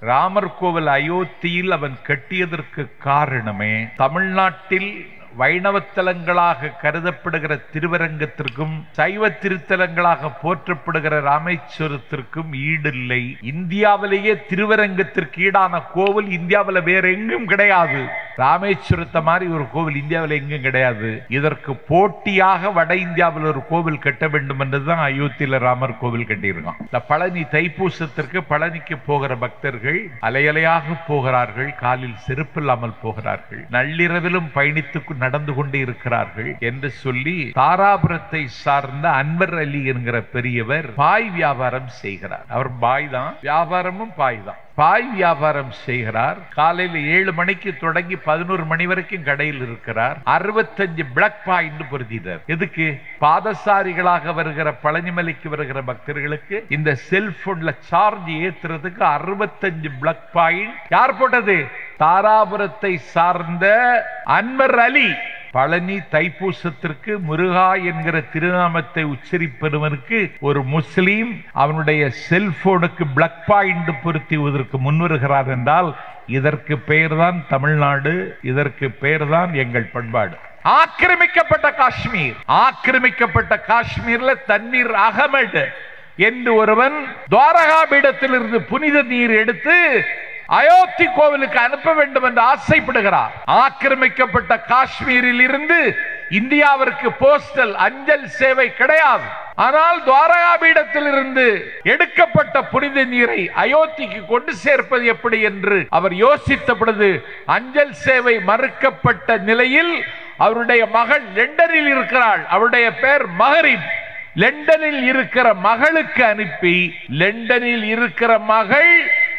ராமர் கோவில் அயோத்தியில் அவன் கட்டியதற்கு காரணமே தமிழ்நாட்டில் வைணவத்தலங்களாக கருதப்படுகிற திருவரங்கத்திற்கும் சைவ திருத்தலங்களாக போற்றப்படுகிற ராமேஸ்வரத்திற்கும் ஈடில்லை இந்தியாவிலேயே திருவரங்கத்திற்கு ஈடான கோவில் இந்தியாவில் வேற எங்கும் கிடையாது ராமேஸ்வரத்தை மாதிரி ஒரு கோவில் இந்தியாவில் எங்கும் கிடையாது இதற்கு போட்டியாக வட இந்தியாவில் ஒரு கோவில் கட்ட வேண்டும் என்றுதான் அயோத்தியில ராமர் கோவில் கட்டியிருக்கான் இந்த பழனி தைப்பூசத்திற்கு பழனிக்கு போகிற பக்தர்கள் அலையலையாக போகிறார்கள் காலில் செருப்பு இல்லாமல் போகிறார்கள் நள்ளிரவிலும் பயணித்து நடந்து கொண்டு இருக்கிறார்கள் என்று சொல்லி தாராபுரத்தை சார்ந்த அன்வர் அலி என்கிற பெரியவர் பாய் வியாபாரம் செய்கிறார் அவர் பாய் தான் வியாபாரமும் பாய் தான் பாய் வியாபாரம் செய்கிறார் காலையில் ஏழு மணிக்கு தொடங்கி பதினோரு மணி வரைக்கும் கடையில் இருக்கிறார் அறுபத்தஞ்சு பிளாக் பாயிண்ட் பொருத்திட்டார் எதுக்கு பாதசாரிகளாக வருகிற பழனிமலைக்கு வருகிற பக்தர்களுக்கு இந்த செல்போன்ல சார்ஜ் ஏத்துறதுக்கு அறுபத்தஞ்சு பிளாக் பாயிண்ட் யார் போட்டது தாராபுரத்தை சார்ந்த அன்வர் அலி பழனி தைப்பூசத்திற்கு முருகா என்கிற திருநாமத்தை உச்சரிப்பவனுக்கு ஒரு முஸ்லீம் அவனுடைய செல்போனுக்கு பிளக் பாயிண்ட் பொருத்துவதற்கு முன்வருகிறார் என்றால் இதற்கு பெயர்தான் தமிழ்நாடு இதற்கு பெயர்தான் எங்கள் பண்பாடு ஆக்கிரமிக்கப்பட்ட காஷ்மீர் ஆக்கிரமிக்கப்பட்ட காஷ்மீர்ல தண்ணீர் அகமது என்று ஒருவன் துவாரகா பீடத்திலிருந்து புனித நீர் எடுத்து அயோத்தி கோவிலுக்கு அனுப்ப வேண்டும் என்று ஆசைப்படுகிறார் ஆக்கிரமிக்கப்பட்ட காஷ்மீரில் இருந்து இந்தியாவிற்கு போஸ்டல் அஞ்சல் சேவை கிடையாது ஆனால் துவாரகா பீடத்தில் இருந்து எடுக்கப்பட்ட புனித நீரை அயோத்திக்கு கொண்டு சேர்ப்பது எப்படி என்று அவர் யோசித்த பொழுது அஞ்சல் சேவை மறுக்கப்பட்ட நிலையில் அவருடைய மகள் லண்டனில் இருக்கிறாள் அவருடைய பெயர் மகரின் லண்டனில் இருக்கிற மகளுக்கு அனுப்பி லண்டனில் இருக்கிற மகள்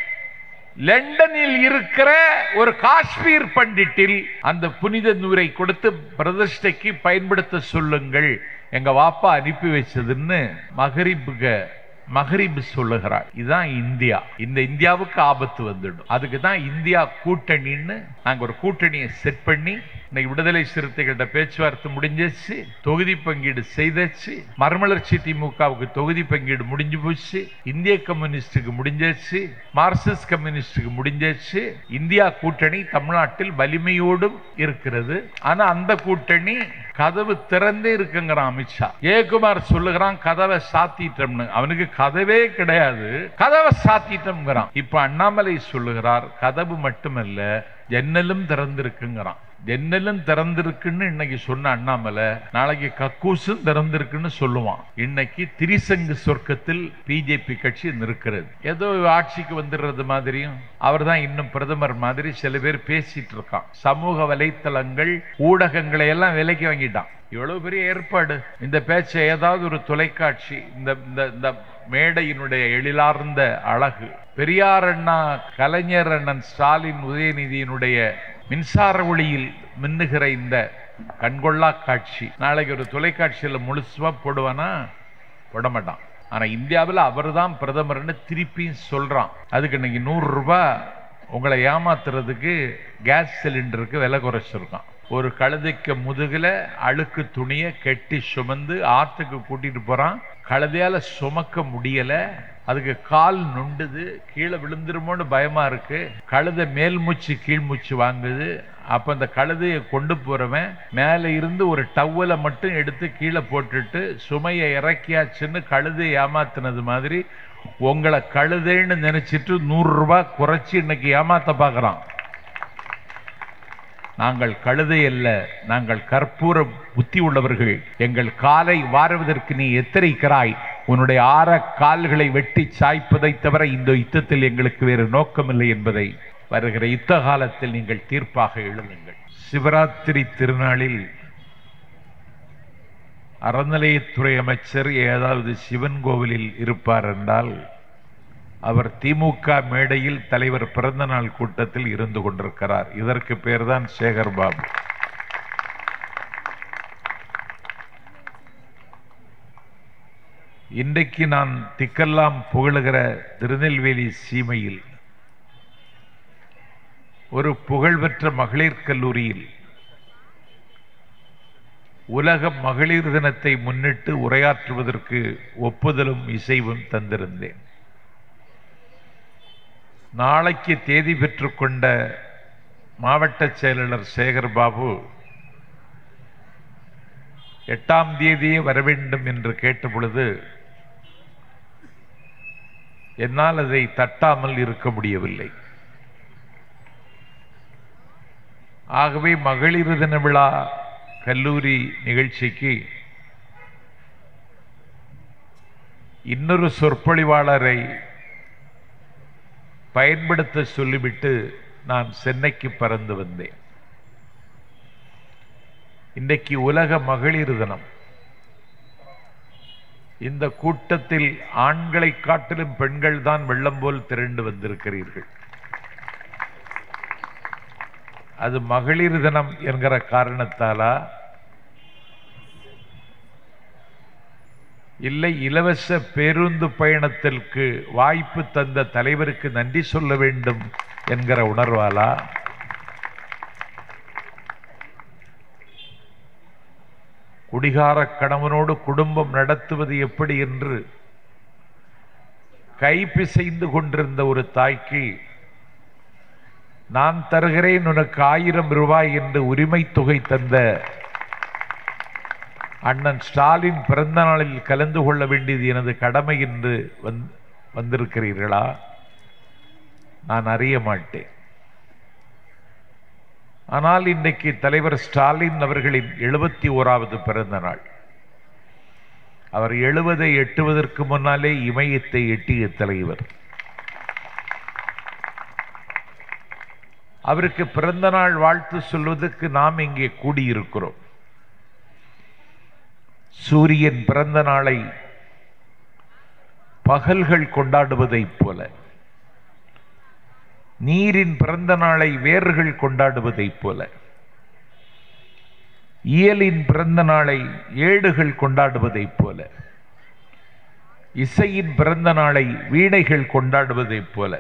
லண்டனில் இருக்கிற ஒரு காஷ்மீர் பண்டிட்டில் அந்த புனித நூரை கொடுத்து பிரதிஷ்டைக்கு பயன்படுத்த சொல்லுங்கள் எங்க வாப்பா அனுப்பி வச்சதுன்னு மகரிபுக மகரிப் சொல்லுகிறாள் இதுதான் இந்தியா இந்த இந்தியாவுக்கு ஆபத்து வந்துடும் அதுக்கு தான் இந்தியா கூட்டணின்னு நாங்க ஒரு கூட்டணியை செட் பண்ணி இன்னைக்கு விடுதலை சிறுத்தைகள்ட்ட பேச்சுவார்த்தை முடிஞ்சிச்சு தொகுதி பங்கீடு செய்தாச்சு மறுமலர்ச்சி திமுகவுக்கு தொகுதி பங்கீடு முடிஞ்சு போச்சு இந்திய கம்யூனிஸ்டுக்கு முடிஞ்சிச்சு மார்க்சிஸ்ட் கம்யூனிஸ்டுக்கு முடிஞ்சிச்சு இந்தியா கூட்டணி தமிழ்நாட்டில் வலிமையோடும் இருக்கிறது ஆனா அந்த கூட்டணி கதவு திறந்தே இருக்குங்கிறான் அமித்ஷா ஏகுமார் சொல்லுகிறான் கதவை சாத்திட்டோம்னு அவனுக்கு கதவே கிடையாது கதவை சாத்திட்டோம்ங்கிறான் இப்ப அண்ணாமலை சொல்லுகிறார் கதவு மட்டுமல்ல ஜன்னலும் திறந்திருக்குங்கிறான் ஜன்னலும் திறந்திருக்குன்னு இன்னைக்கு சொன்ன அண்ணாமலை நாளைக்கு கக்கூசும் திறந்திருக்குன்னு சொல்லுவான் இன்னைக்கு திரிசங்கு சொர்க்கத்தில் பிஜேபி கட்சி நிற்கிறது ஏதோ ஆட்சிக்கு வந்துடுறது மாதிரியும் அவர் தான் இன்னும் பிரதமர் மாதிரி சில பேர் பேசிட்டு இருக்கான் சமூக வலைத்தளங்கள் ஊடகங்களை எல்லாம் விலைக்கு வாங்கிட்டான் இவ்வளவு பெரிய ஏற்பாடு இந்த பேச்சை ஏதாவது ஒரு தொலைக்காட்சி இந்த இந்த இந்த மேடையினுடைய எழிலார்ந்த அழகு பெரியார் அண்ணா கலைஞர் அண்ணன் ஸ்டாலின் உதயநிதியினுடைய மின்சார ஒளியில் மின்னுகிற இந்த கண்கொள்ளா காட்சி நாளைக்கு ஒரு தொலைக்காட்சியில முழுசுமா போடுவானா போட மாட்டான் ஆனா இந்தியாவில் அவர் தான் பிரதமர்னு திருப்பியும் சொல்றான் அதுக்கு இன்னைக்கு நூறு ரூபாய் உங்களை ஏமாத்துறதுக்கு கேஸ் சிலிண்டருக்கு விலை குறைச்சிருக்கான் ஒரு கழுதைக்கு முதுகுல அழுக்கு துணியை கெட்டி சுமந்து ஆத்துக்கு கூட்டிட்டு போறான் கழுதையால சுமக்க முடியல அதுக்கு கால் நொண்டுது கீழே விழுந்துருமோன்னு பயமா இருக்கு கழுதை மேல் மூச்சு கீழ் மூச்சு வாங்குது அப்ப அந்த கழுதையை கொண்டு போறவன் மேல இருந்து ஒரு டவ்வலை மட்டும் எடுத்து கீழே போட்டுட்டு சுமையை இறக்கியாச்சுன்னு கழுதையை ஏமாத்தினது மாதிரி உங்களை கழுதைன்னு நினைச்சிட்டு நூறு ரூபாய் குறைச்சி இன்னைக்கு ஏமாத்த பார்க்கறான் நாங்கள் கழுதை அல்ல நாங்கள் கற்பூர புத்தி உள்ளவர்கள் எங்கள் காலை வாருவதற்கு நீ எத்தரிக்கிறாய் உன்னுடைய ஆற கால்களை வெட்டி சாய்ப்பதை தவிர இந்த யுத்தத்தில் எங்களுக்கு வேறு நோக்கமில்லை என்பதை வருகிற யுத்த காலத்தில் நீங்கள் தீர்ப்பாக எழுதுங்கள் சிவராத்திரி திருநாளில் அறநிலையத்துறை அமைச்சர் ஏதாவது சிவன் கோவிலில் இருப்பார் என்றால் அவர் திமுக மேடையில் தலைவர் பிறந்த நாள் கூட்டத்தில் இருந்து கொண்டிருக்கிறார் இதற்கு பேர்தான் சேகர் பாபு இன்றைக்கு நான் திக்கெல்லாம் புகழுகிற திருநெல்வேலி சீமையில் ஒரு புகழ்பெற்ற மகளிர் கல்லூரியில் உலக மகளிர் தினத்தை முன்னிட்டு உரையாற்றுவதற்கு ஒப்புதலும் இசைவும் தந்திருந்தேன் நாளைக்கு தேதி பெற்றுக்கொண்ட மாவட்ட செயலாளர் சேகர் பாபு எட்டாம் தேதியே வர வேண்டும் என்று கேட்ட பொழுது என்னால் அதை தட்டாமல் இருக்க முடியவில்லை ஆகவே மகளிர் தின விழா கல்லூரி நிகழ்ச்சிக்கு இன்னொரு சொற்பொழிவாளரை பயன்படுத்த சொல்லிவிட்டு நான் சென்னைக்கு பறந்து வந்தேன் இன்றைக்கு உலக மகளிர் தினம் இந்த கூட்டத்தில் ஆண்களை காட்டிலும் பெண்கள் தான் வெள்ளம் போல் திரண்டு வந்திருக்கிறீர்கள் அது மகளிர் தினம் என்கிற காரணத்தாலா இல்லை இலவச பேருந்து பயணத்திற்கு வாய்ப்பு தந்த தலைவருக்கு நன்றி சொல்ல வேண்டும் என்கிற உணர்வாலா குடிகார கணவனோடு குடும்பம் நடத்துவது எப்படி என்று கைப்பிசைந்து கொண்டிருந்த ஒரு தாய்க்கு நான் தருகிறேன் உனக்கு ஆயிரம் ரூபாய் என்று உரிமை தொகை தந்த அண்ணன் ஸ்டாலின் பிறந்த நாளில் கலந்து கொள்ள வேண்டியது எனது கடமை என்று வந்திருக்கிறீர்களா நான் அறிய மாட்டேன் ஆனால் இன்றைக்கு தலைவர் ஸ்டாலின் அவர்களின் எழுபத்தி ஓராவது பிறந்த நாள் அவர் எழுபதை எட்டுவதற்கு முன்னாலே இமயத்தை எட்டிய தலைவர் அவருக்கு பிறந்த நாள் வாழ்த்து சொல்வதற்கு நாம் இங்கே கூடியிருக்கிறோம் சூரியன் பிறந்த நாளை பகல்கள் கொண்டாடுவதைப் போல நீரின் பிறந்த நாளை வேர்கள் கொண்டாடுவதைப் போல இயலின் பிறந்த நாளை ஏடுகள் கொண்டாடுவதைப் போல இசையின் பிறந்த நாளை வீணைகள் கொண்டாடுவதைப் போல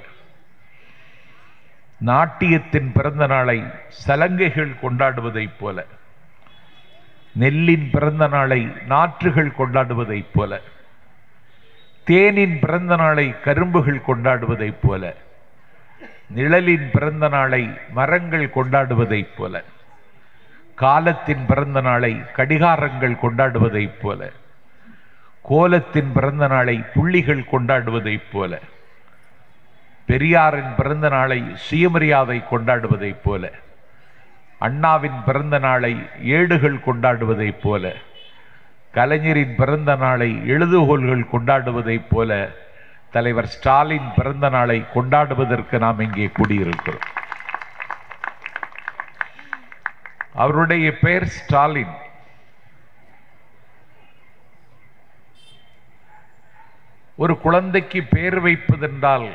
நாட்டியத்தின் பிறந்த நாளை சலங்கைகள் கொண்டாடுவதைப் போல நெல்லின் பிறந்த நாளை நாற்றுகள் கொண்டாடுவதைப் போல தேனின் பிறந்த நாளை கரும்புகள் கொண்டாடுவதைப் போல நிழலின் பிறந்த நாளை மரங்கள் கொண்டாடுவதைப் போல காலத்தின் பிறந்த நாளை கடிகாரங்கள் கொண்டாடுவதைப் போல கோலத்தின் பிறந்த நாளை புள்ளிகள் கொண்டாடுவதைப் போல பெரியாரின் பிறந்த நாளை சுயமரியாதை கொண்டாடுவதைப் போல அண்ணாவின் பிறந்த நாளை ஏடுகள் கொண்டாடுவதைப் போல கலைஞரின் பிறந்த நாளை எழுதுகோள்கள் கொண்டாடுவதைப் போல தலைவர் ஸ்டாலின் பிறந்த நாளை கொண்டாடுவதற்கு நாம் இங்கே கூடியிருக்கிறோம் அவருடைய பெயர் ஸ்டாலின் ஒரு குழந்தைக்கு பெயர் வைப்பதென்றால்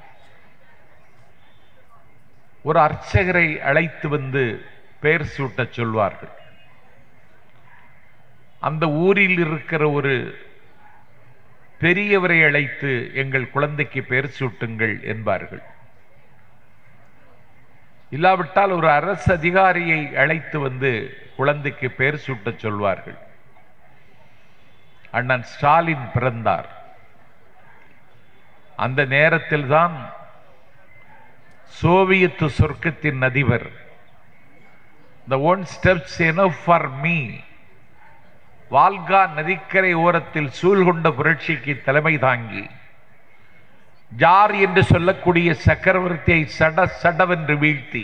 ஒரு அர்ச்சகரை அழைத்து வந்து பெயர் சூட்டச் சொல்வார்கள் அந்த ஊரில் இருக்கிற ஒரு பெரியவரை அழைத்து எங்கள் குழந்தைக்கு பெயர் சூட்டுங்கள் என்பார்கள் இல்லாவிட்டால் ஒரு அரசு அதிகாரியை அழைத்து வந்து குழந்தைக்கு பெயர் சூட்டச் சொல்வார்கள் அண்ணன் ஸ்டாலின் பிறந்தார் அந்த நேரத்தில் தான் சோவியத்து சொர்க்கத்தின் அதிபர் the one steps enough for me Volga நதிக்கரை ஓரத்தில் சூழ்கொண்ட புரட்சிக்கு தலைமை தாங்கி ஜார் என்று சொல்லக்கூடிய சக்கரவர்த்தியை சட சடவென்று வீழ்த்தி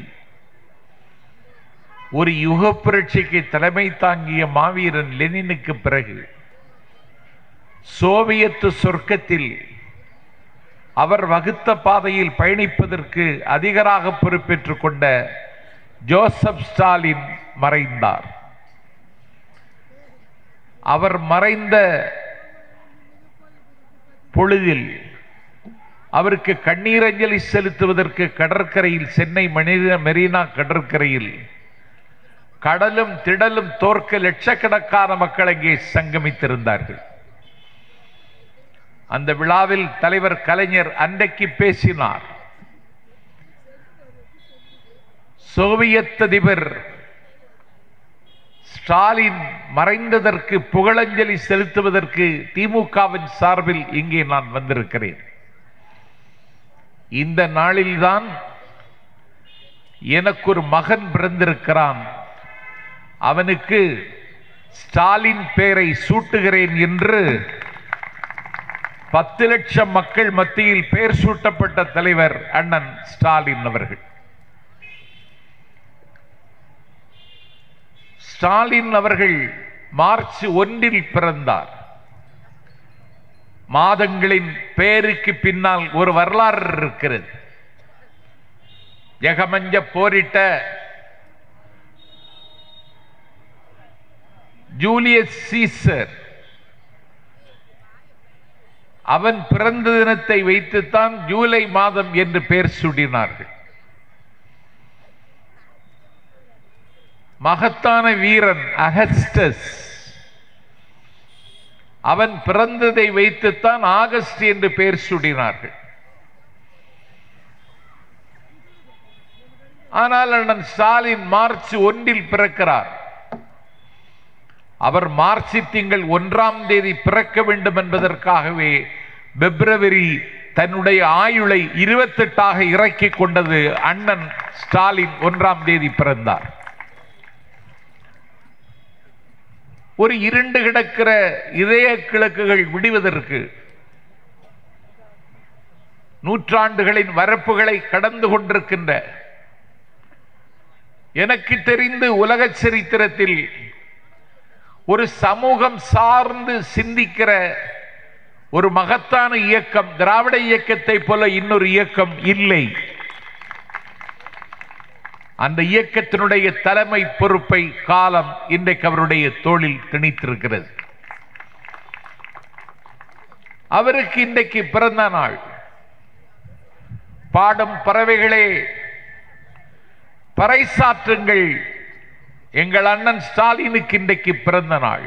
ஒரு யுக புரட்சிக்கு தலைமை தாங்கிய மாவீரன் லெனினுக்கு பிறகு சோவியத்து சொர்க்கத்தில் அவர் வகுத்த பாதையில் பயணிப்பதற்கு அதிகராக பொறுப்பேற்றுக் கொண்ட ஜோசப் ஸ்டாலின் மறைந்தார் அவர் மறைந்த பொழுதில் அவருக்கு கண்ணீரஞ்சலி செலுத்துவதற்கு கடற்கரையில் சென்னை மனித மெரினா கடற்கரையில் கடலும் திடலும் தோற்க லட்சக்கணக்கான மக்கள் அங்கே சங்கமித்திருந்தார்கள் அந்த விழாவில் தலைவர் கலைஞர் அன்றைக்கு பேசினார் சோவியத் அதிபர் ஸ்டாலின் மறைந்ததற்கு புகழஞ்சலி செலுத்துவதற்கு திமுகவின் சார்பில் இங்கே நான் வந்திருக்கிறேன் இந்த நாளில்தான் எனக்கு ஒரு மகன் பிறந்திருக்கிறான் அவனுக்கு ஸ்டாலின் பெயரை சூட்டுகிறேன் என்று பத்து லட்சம் மக்கள் மத்தியில் பெயர் சூட்டப்பட்ட தலைவர் அண்ணன் ஸ்டாலின் அவர்கள் ஸ்டாலின் அவர்கள் மார்ச் ஒன்றில் பிறந்தார் மாதங்களின் பெயருக்கு பின்னால் ஒரு வரலாறு இருக்கிறது ஜெகமஞ்ச போரிட்ட ஜூலியஸ் சீசர் அவன் பிறந்த தினத்தை வைத்துத்தான் ஜூலை மாதம் என்று பெயர் சூடினார்கள் மகத்தான வீரன் அகஸ்டஸ் அவன் பிறந்ததை வைத்துத்தான் ஆகஸ்ட் என்று பெயர் சூடினார்கள் ஆனால் அண்ணன் ஸ்டாலின் மார்ச் ஒன்றில் பிறக்கிறார் அவர் மார்ச் திங்கள் ஒன்றாம் தேதி பிறக்க வேண்டும் என்பதற்காகவே பிப்ரவரி தன்னுடைய ஆயுளை இருபத்தெட்டாக இறக்கிக் கொண்டது அண்ணன் ஸ்டாலின் ஒன்றாம் தேதி பிறந்தார் ஒரு இருண்டு கிடக்கிற இதய கிழக்குகள் விடுவதற்கு நூற்றாண்டுகளின் வரப்புகளை கடந்து கொண்டிருக்கின்ற எனக்கு தெரிந்து உலக சரித்திரத்தில் ஒரு சமூகம் சார்ந்து சிந்திக்கிற ஒரு மகத்தான இயக்கம் திராவிட இயக்கத்தை போல இன்னொரு இயக்கம் இல்லை அந்த இயக்கத்தினுடைய தலைமை பொறுப்பை காலம் இன்றைக்கு அவருடைய தோளில் திணித்திருக்கிறது அவருக்கு இன்றைக்கு பிறந்த நாள் பாடும் பறவைகளே பறைசாற்றுங்கள் எங்கள் அண்ணன் ஸ்டாலினுக்கு இன்றைக்கு பிறந்த நாள்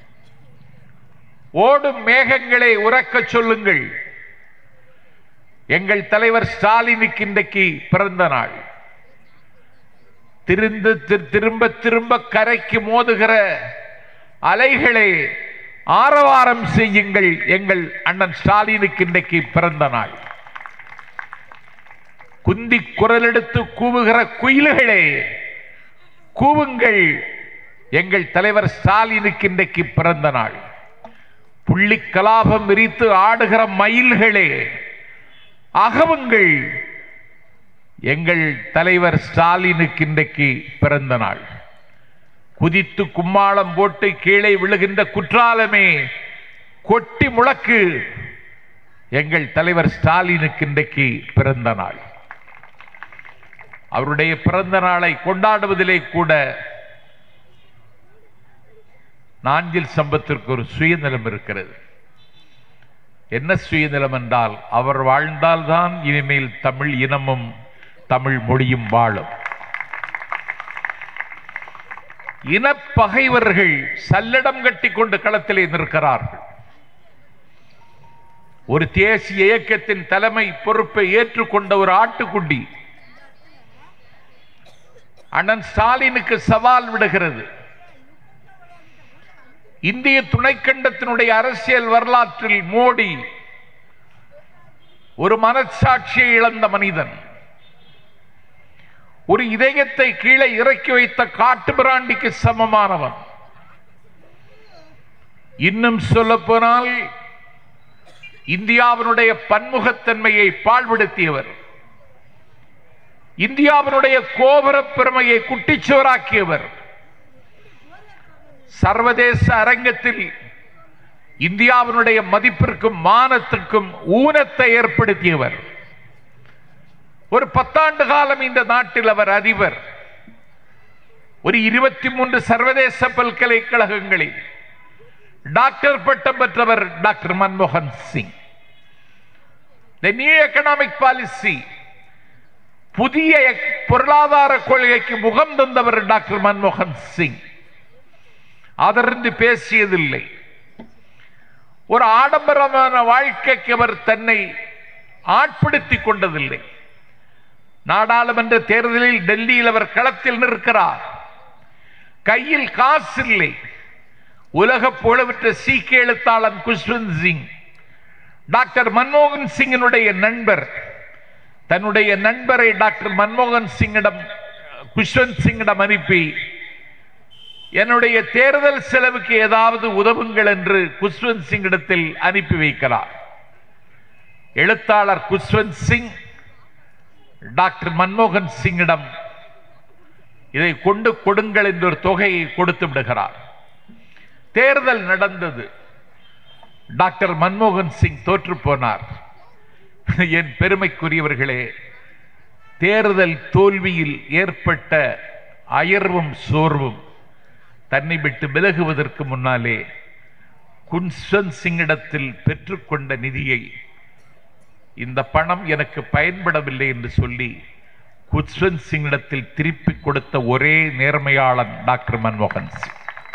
ஓடும் மேகங்களை உறக்க சொல்லுங்கள் எங்கள் தலைவர் ஸ்டாலினுக்கு இன்றைக்கு பிறந்த நாள் திருந்து திரும்ப திரும்ப கரைக்கு மோதுகிற அலைகளை ஆரவாரம் செய்யுங்கள் எங்கள் அண்ணன் ஸ்டாலினுக்கு இன்றைக்கு பிறந்த நாள் குந்தி குரல் எடுத்து கூவுகிற குயில்களே கூவுங்கள் எங்கள் தலைவர் ஸ்டாலினுக்கு இன்றைக்கு பிறந்த நாள் புள்ளி கலாபம் விரித்து ஆடுகிற மயில்களே அகவுங்கள் எங்கள் தலைவர் ஸ்டாலினுக்கு இன்றைக்கு பிறந்த நாள் குதித்து கும்மாளம் போட்டு கீழே விழுகின்ற குற்றாலமே கொட்டி முழக்கு எங்கள் தலைவர் ஸ்டாலினுக்கு இன்றைக்கு பிறந்த நாள் அவருடைய பிறந்த நாளை கொண்டாடுவதிலே கூட நாஞ்சில் சம்பத்திற்கு ஒரு சுயநலம் இருக்கிறது என்ன சுயநலம் என்றால் அவர் வாழ்ந்தால்தான் இனிமேல் தமிழ் இனமும் தமிழ் மொழியும் வாழும் இனப்பகைவர்கள் சல்லடம் கட்டி கொண்டு களத்திலே நிற்கிறார்கள் ஒரு தேசிய இயக்கத்தின் தலைமை பொறுப்பை ஏற்றுக்கொண்ட ஒரு ஆட்டுக்குண்டி அண்ணன் ஸ்டாலினுக்கு சவால் விடுகிறது இந்திய துணைக்கண்டத்தினுடைய அரசியல் வரலாற்றில் மோடி ஒரு மனச்சாட்சியை இழந்த மனிதன் ஒரு இதயத்தை கீழே இறக்கி வைத்த காட்டு பிராண்டிக்கு சமமானவன் இன்னும் சொல்ல போனால் இந்தியாவினுடைய பன்முகத்தன்மையை பாழ்படுத்தியவர் இந்தியாவினுடைய கோபுர பெருமையை குட்டிச்சுவராக்கியவர் சர்வதேச அரங்கத்தில் இந்தியாவினுடைய மதிப்பிற்கும் மானத்திற்கும் ஊனத்தை ஏற்படுத்தியவர் ஒரு பத்தாண்டு காலம் இந்த நாட்டில் அவர் அதிபர் ஒரு இருபத்தி மூன்று சர்வதேச பல்கலைக்கழகங்களில் டாக்டர் பட்டம் பெற்றவர் டாக்டர் மன்மோகன் Singh the new economic policy புதிய பொருளாதார கொள்கைக்கு முகம் தந்தவர் டாக்டர் மன்மோகன் சிங் அதறிந்து பேசியதில்லை ஒரு ஆடம்பரமான வாழ்க்கைக்கு அவர் தன்னை ஆட்படுத்திக் கொண்டதில்லை நாடாளுமன்ற தேர்தலில் டெல்லியில் அவர் களத்தில் நிற்கிறார் கையில் காசு இல்லை உலக புகழ்பெற்ற சீக்கிய எழுத்தாளன் குஷ்வந்த் சிங் டாக்டர் மன்மோகன் சிங்கினுடைய நண்பர் தன்னுடைய நண்பரை டாக்டர் மன்மோகன் சிங்கிடம் குஷ்வந்த் சிங்கிடம் அனுப்பி என்னுடைய தேர்தல் செலவுக்கு ஏதாவது உதவுங்கள் என்று குஷ்வந்த் சிங்கிடத்தில் அனுப்பி வைக்கிறார் எழுத்தாளர் குஷ்வந்த் சிங் டாக்டர் மன்மோகன் சிங்கிடம் இதை கொண்டு கொடுங்கள் என்ற ஒரு தொகையை கொடுத்து விடுகிறார் தேர்தல் நடந்தது டாக்டர் மன்மோகன் சிங் தோற்று போனார் என் பெருமைக்குரியவர்களே தேர்தல் தோல்வியில் ஏற்பட்ட அயர்வும் சோர்வும் தன்னை விட்டு விலகுவதற்கு முன்னாலே குன்ஸ்வந்த் சிங்கிடத்தில் பெற்றுக்கொண்ட நிதியை இந்த பணம் எனக்கு பயன்படவில்லை என்று சொல்லி குஷ்வந்த் சிங்கிடத்தில் திருப்பி கொடுத்த ஒரே நேர்மையாளன் டாக்டர் மன்மோகன் சிங்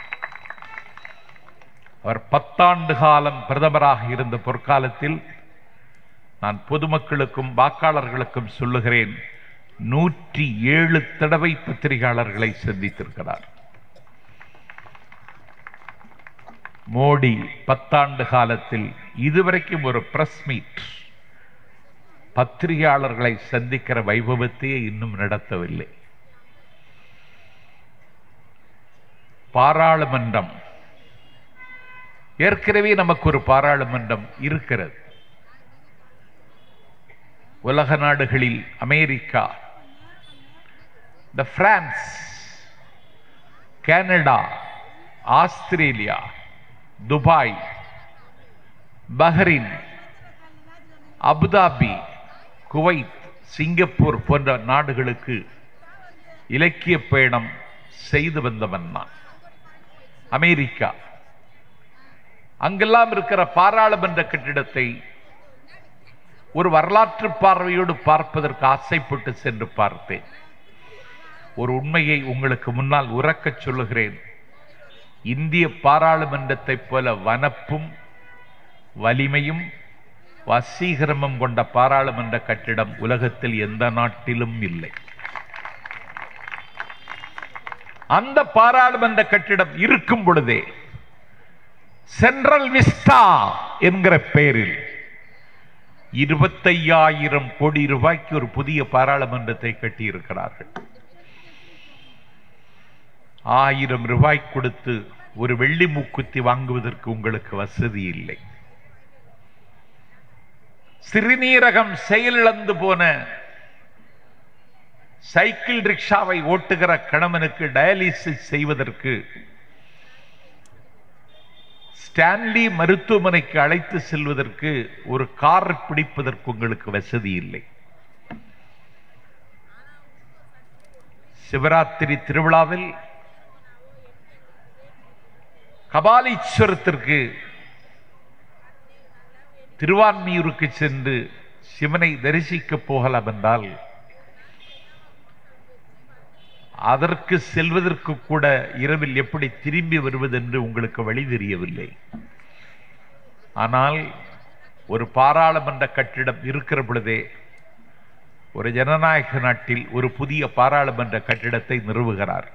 அவர் பத்தாண்டு காலம் பிரதமராக இருந்த பொற்காலத்தில் நான் பொதுமக்களுக்கும் வாக்காளர்களுக்கும் சொல்லுகிறேன் நூற்றி ஏழு தடவை பத்திரிகையாளர்களை சந்தித்திருக்கிறார் மோடி பத்தாண்டு காலத்தில் இதுவரைக்கும் ஒரு பிரஸ் மீட் பத்திரிகையாளர்களை சந்திக்கிற வைபவத்தையே இன்னும் நடத்தவில்லை பாராளுமன்றம் ஏற்கனவே நமக்கு ஒரு பாராளுமன்றம் இருக்கிறது உலக நாடுகளில் அமெரிக்கா இந்த France Canada Australia Dubai Bahrain Abu Dhabi Kuwait Singapore போன்ற நாடுகளுக்கு இலக்கிய பயணம் செய்து வந்தவன் நான் அமெரிக்கா அங்கெல்லாம் இருக்கிற பாராளுமன்ற கட்டிடத்தை ஒரு வரலாற்று பார்வையோடு பார்ப்பதற்கு ஆசைப்பட்டு சென்று பார்த்தேன் ஒரு உண்மையை உங்களுக்கு முன்னால் உறக்கச் சொல்லுகிறேன் இந்திய பாராளுமன்றத்தைப் போல வனப்பும் வலிமையும் வசீகரமும் கொண்ட பாராளுமன்ற கட்டிடம் உலகத்தில் எந்த நாட்டிலும் இல்லை அந்த பாராளுமன்ற கட்டிடம் இருக்கும் பொழுதே சென்ட்ரல் விஸ்டா என்கிற பெயரில் இருபத்தையாயிரம் கோடி ரூபாய்க்கு ஒரு புதிய பாராளுமன்றத்தை கட்டியிருக்கிறார்கள் ஆயிரம் ரூபாய் கொடுத்து ஒரு வெள்ளி மூக்குத்தி வாங்குவதற்கு உங்களுக்கு வசதி இல்லை சிறுநீரகம் செயலிழந்து போன சைக்கிள் ரிக்ஷாவை ஓட்டுகிற கணவனுக்கு டயாலிசிஸ் செய்வதற்கு ஸ்டான்லி மருத்துவமனைக்கு அழைத்து செல்வதற்கு ஒரு கார் பிடிப்பதற்கு உங்களுக்கு வசதி இல்லை சிவராத்திரி திருவிழாவில் கபாலீஸ்வரத்திற்கு திருவான்மியூருக்கு சென்று சிவனை தரிசிக்க போகலாம் என்றால் அதற்கு செல்வதற்கு கூட இரவில் எப்படி திரும்பி வருவது என்று உங்களுக்கு வழி தெரியவில்லை ஆனால் ஒரு பாராளுமன்ற கட்டிடம் இருக்கிற பொழுதே ஒரு ஜனநாயக நாட்டில் ஒரு புதிய பாராளுமன்ற கட்டிடத்தை நிறுவுகிறார்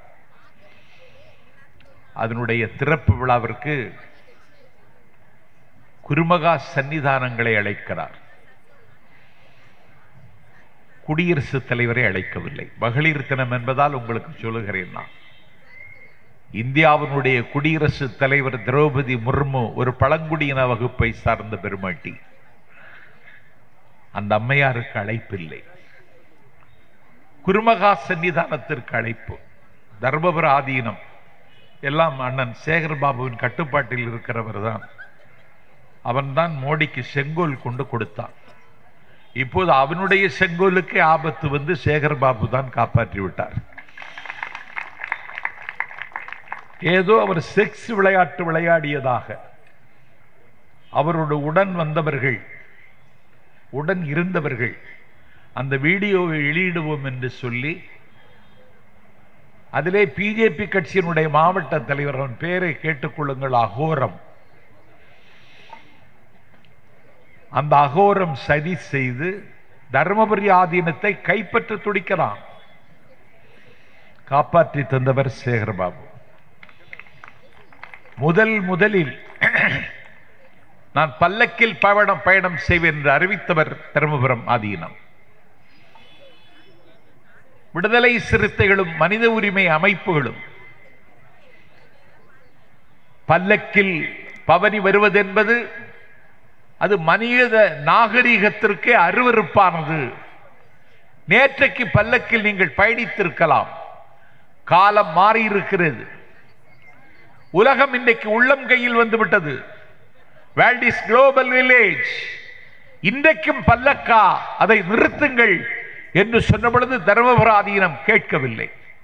அதனுடைய திறப்பு விழாவிற்கு குருமகா சன்னிதானங்களை அழைக்கிறார் குடியரசுத் தலைவரை அழைக்கவில்லை மகளிர் தினம் என்பதால் உங்களுக்கு சொல்லுகிறேன் நான் இந்தியாவினுடைய குடியரசுத் தலைவர் திரௌபதி முர்மு ஒரு பழங்குடியின வகுப்பை சார்ந்த பெருமாட்டி அந்த அம்மையாருக்கு அழைப்பில்லை குருமகா சன்னிதானத்திற்கு அழைப்பு தர்மபுர ஆதீனம் எல்லாம் அண்ணன் சேகர் பாபுவின் கட்டுப்பாட்டில் இருக்கிறவர் தான் அவன்தான் மோடிக்கு செங்கோல் கொண்டு கொடுத்தான் இப்போது அவனுடைய செங்கோலுக்கே ஆபத்து வந்து சேகர் பாபு தான் காப்பாற்றி விட்டார் ஏதோ அவர் செக்ஸ் விளையாட்டு விளையாடியதாக அவரோட உடன் வந்தவர்கள் உடன் இருந்தவர்கள் அந்த வீடியோவை வெளியிடுவோம் என்று சொல்லி அதிலே பிஜேபி கட்சியினுடைய மாவட்ட தலைவர் அவன் பேரை கேட்டுக்கொள்ளுங்கள் அகோரம் அந்த அகோரம் சதி செய்து தர்மபுரி ஆதீனத்தை கைப்பற்ற துடிக்கிறான் காப்பாற்றி தந்தவர் சேகர்பாபு முதல் முதலில் நான் பல்லக்கில் பயணம் பயணம் செய்வேன் என்று அறிவித்தவர் தருமபுரம் ஆதீனம் விடுதலை சிறுத்தைகளும் மனித உரிமை அமைப்புகளும் பல்லக்கில் பவனி வருவதென்பது அது மனித நாகரிகத்திற்கே அருவருப்பானது நேற்றைக்கு பல்லக்கில் நீங்கள் பயணித்திருக்கலாம் காலம் மாறி இருக்கிறது உலகம் இன்றைக்கு உள்ளம் கையில் வந்துவிட்டது வேர்ல்ட் இஸ் குளோபல் வில்லேஜ் இன்றைக்கும் பல்லக்கா அதை நிறுத்துங்கள் என்று சொன்ன பொழுது தர்மபுராதீனம் கேட்கவில்லை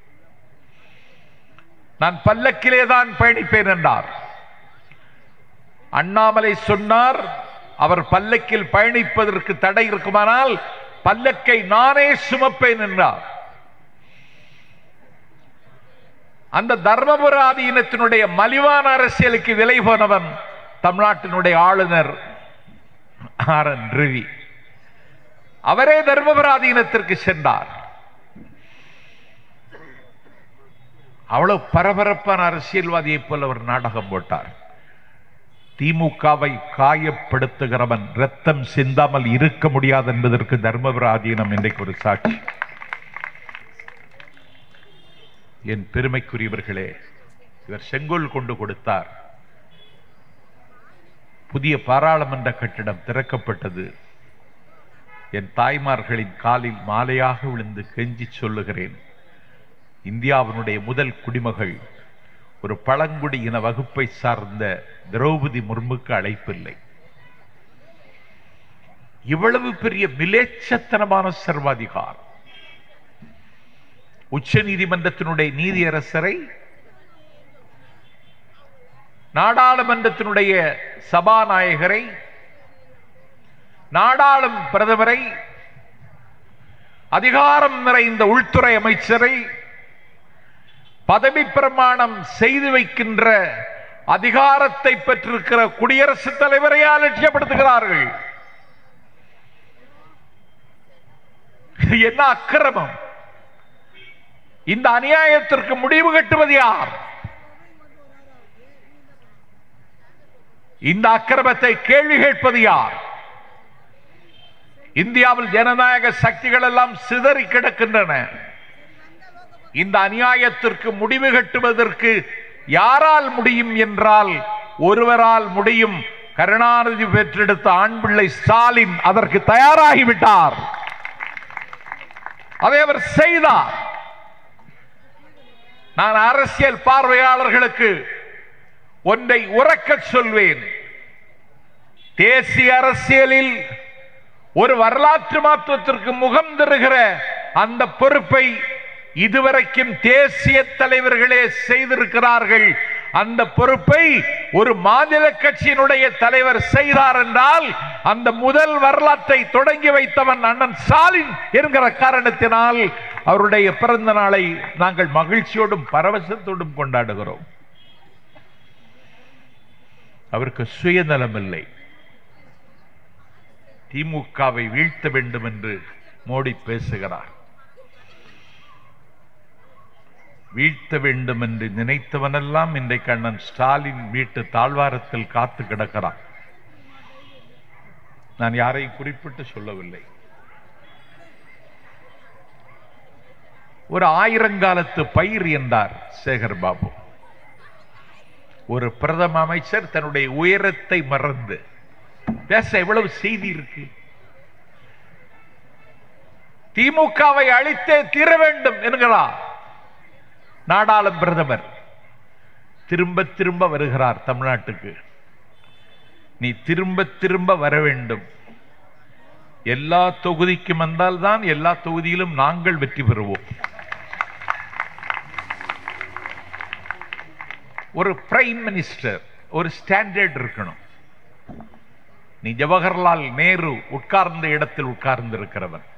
நான் பல்லக்கிலே தான் பயணிப்பேன் என்றார் அண்ணாமலை சொன்னார் அவர் பல்லக்கில் பயணிப்பதற்கு தடை இருக்குமானால் பல்லக்கை நானே சுமப்பேன் என்றார் அந்த தர்மபுராதீனத்தினுடைய மலிவான அரசியலுக்கு விலை போனவன் தமிழ்நாட்டினுடைய ஆளுநர் ஆர் என் ரவி அவரே தர்மபுராதீனத்திற்கு சென்றார் அவ்வளவு பரபரப்பான அரசியல்வாதியை போல அவர் நாடகம் போட்டார் திமுகவை காயப்படுத்துகிறவன் ரத்தம் சிந்தாமல் இருக்க முடியாது என்பதற்கு தர்மபுராதீனம் இன்றைக்கு ஒரு சாட்சி என் பெருமைக்குரியவர்களே இவர் செங்கோல் கொண்டு கொடுத்தார் புதிய பாராளுமன்ற கட்டிடம் திறக்கப்பட்டது என் தாய்மார்களின் காலில் மாலையாக விழுந்து கெஞ்சி சொல்லுகிறேன் இந்தியாவினுடைய முதல் குடிமகள் ஒரு பழங்குடி இன வகுப்பை சார்ந்த திரௌபதி முர்முக்கு அழைப்பில்லை இவ்வளவு பெரிய மிலேச்சத்தனமான சர்வாதிகாரம் உச்ச நீதிமன்றத்தினுடைய நீதியரசரை நாடாளுமன்றத்தினுடைய சபாநாயகரை நாடாளும் பிரதமரை அதிகாரம் நிறைந்த உள்துறை அமைச்சரை பதவி பிரமாணம் செய்து வைக்கின்ற அதிகாரத்தை பெற்றிருக்கிற குடியரசுத் தலைவரை அலட்சியப்படுத்துகிறார்கள் என்ன அக்கிரமம் இந்த அநியாயத்திற்கு முடிவு கட்டுவது யார் இந்த அக்கிரமத்தை கேள்வி கேட்பது யார் இந்தியாவில் ஜனநாயக சக்திகள் எல்லாம் சிதறி கிடக்கின்றன இந்த அநியாயத்திற்கு முடிவு கட்டுவதற்கு யாரால் முடியும் என்றால் ஒருவரால் முடியும் கருணாநிதி பெற்றெடுத்த ஆண் பிள்ளை ஸ்டாலின் அதற்கு தயாராகிவிட்டார் அதை அவர் செய்தார் நான் அரசியல் பார்வையாளர்களுக்கு ஒன்றை உறக்கச் சொல்வேன் தேசிய அரசியலில் ஒரு வரலாற்று மாற்றத்திற்கு முகம் தருகிற அந்த பொறுப்பை இதுவரைக்கும் தேசிய தலைவர்களே செய்திருக்கிறார்கள் அந்த பொறுப்பை ஒரு மாநில கட்சியினுடைய தலைவர் செய்தார் என்றால் அந்த முதல் வரலாற்றை தொடங்கி வைத்தவன் அண்ணன் ஸ்டாலின் என்கிற காரணத்தினால் அவருடைய பிறந்த நாளை நாங்கள் மகிழ்ச்சியோடும் பரவசத்தோடும் கொண்டாடுகிறோம் அவருக்கு சுயநலம் இல்லை திமுகவை வீழ்த்த வேண்டும் என்று மோடி பேசுகிறார் வீழ்த்த வேண்டும் என்று நினைத்தவனெல்லாம் இன்றைக்கு அண்ணன் ஸ்டாலின் வீட்டு தாழ்வாரத்தில் காத்து கிடக்கிறான் நான் யாரையும் குறிப்பிட்டு சொல்லவில்லை ஒரு ஆயிரங்காலத்து பயிர் என்றார் சேகர் பாபு ஒரு பிரதம அமைச்சர் தன்னுடைய உயரத்தை மறந்து பேச எவ்வளவு செய்தி இருக்கு திமுகவை அழித்தே தீர வேண்டும் என்கிறார் நாடாளும் பிரதமர் திரும்ப திரும்ப வருகிறார் தமிழ்நாட்டுக்கு நீ திரும்ப திரும்ப வர வேண்டும் எல்லா தொகுதிக்கும் வந்தால் தான் எல்லா தொகுதியிலும் நாங்கள் வெற்றி பெறுவோம் ஒரு பிரைம் மினிஸ்டர் ஒரு ஸ்டாண்டர்ட் இருக்கணும் நீ ஜவஹர்லால் நேரு உட்கார்ந்த இடத்தில் உட்கார்ந்து இருக்கிறவன்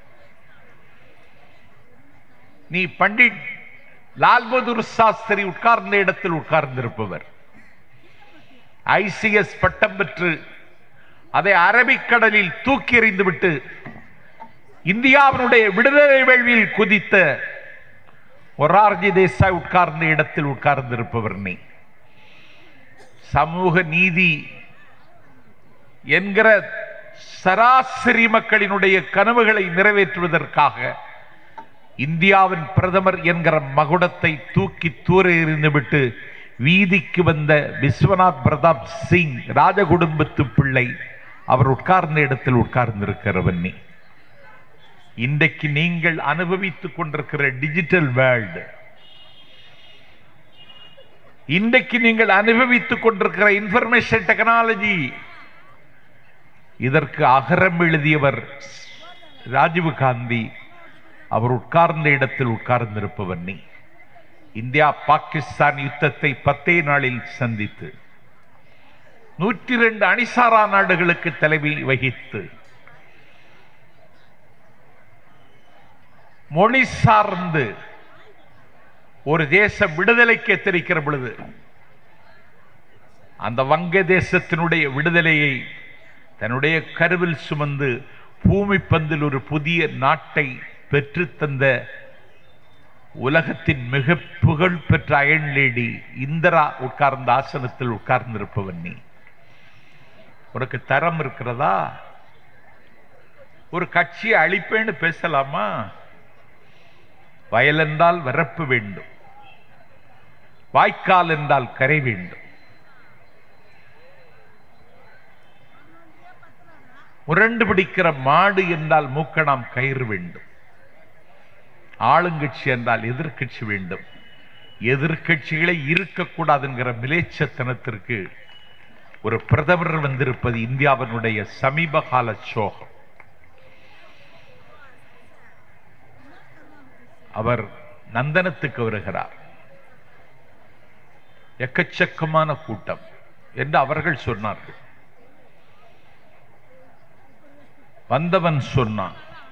நீ பண்டிட் லால் பகதூர் சாஸ்திரி உட்கார்ந்த இடத்தில் உட்கார்ந்திருப்பவர் ஐசிஎஸ் பட்டம் பெற்று அதை அரபிக்கடலில் தூக்கி எறிந்துவிட்டு இந்தியாவினுடைய விடுதலை வேள்வியில் குதித்த ஒரார்ஜி தேசாய் உட்கார்ந்த இடத்தில் உட்கார்ந்திருப்பவர் நீ சமூக நீதி என்கிற சராசரி மக்களினுடைய கனவுகளை நிறைவேற்றுவதற்காக இந்தியாவின் பிரதமர் என்கிற மகுடத்தை தூக்கி தூர எறிந்துவிட்டு வீதிக்கு வந்த விஸ்வநாத் பிரதாப் சிங் ராஜகுடும்பத்து பிள்ளை அவர் உட்கார்ந்த இடத்தில் உட்கார்ந்திருக்கிறவன் நீ இன்றைக்கு நீங்கள் அனுபவித்துக் கொண்டிருக்கிற டிஜிட்டல் வேர்ல்டு இன்றைக்கு நீங்கள் அனுபவித்துக் கொண்டிருக்கிற இன்ஃபர்மேஷன் டெக்னாலஜி இதற்கு அகரம் எழுதியவர் ராஜீவ் காந்தி அவர் உட்கார்ந்த இடத்தில் உட்கார்ந்திருப்பவர் நீ இந்தியா பாகிஸ்தான் யுத்தத்தை பத்தே நாளில் சந்தித்து நூற்றி ரெண்டு அணிசாரா நாடுகளுக்கு தலைமை வகித்து மொழி சார்ந்து ஒரு தேசம் விடுதலைக்கு எத்தரிக்கிற பொழுது அந்த வங்க தேசத்தினுடைய விடுதலையை தன்னுடைய கருவில் சுமந்து பூமி பந்தில் ஒரு புதிய நாட்டை பெற்றுத்தந்த உலகத்தின் மிக புகழ் பெற்ற அயன் லேடி இந்திரா உட்கார்ந்த ஆசனத்தில் உட்கார்ந்திருப்பவன் நீ உனக்கு தரம் இருக்கிறதா ஒரு கட்சியை அழிப்பேன்னு பேசலாமா வயல் என்றால் வரப்பு வேண்டும் வாய்க்கால் என்றால் கரை வேண்டும் முரண்டு பிடிக்கிற மாடு என்றால் மூக்கணாம் கயிறு வேண்டும் ஆளுங்கட்சி என்றால் எதிர்க்கட்சி வேண்டும் எதிர்க்கட்சிகளை இருக்கக்கூடாது என்கிற மிலேச்சத்தனத்திற்கு ஒரு பிரதமர் வந்திருப்பது இந்தியாவினுடைய சமீப கால சோகம் அவர் நந்தனத்துக்கு வருகிறார் எக்கச்சக்கமான கூட்டம் என்று அவர்கள் சொன்னார்கள் வந்தவன் சொன்னான்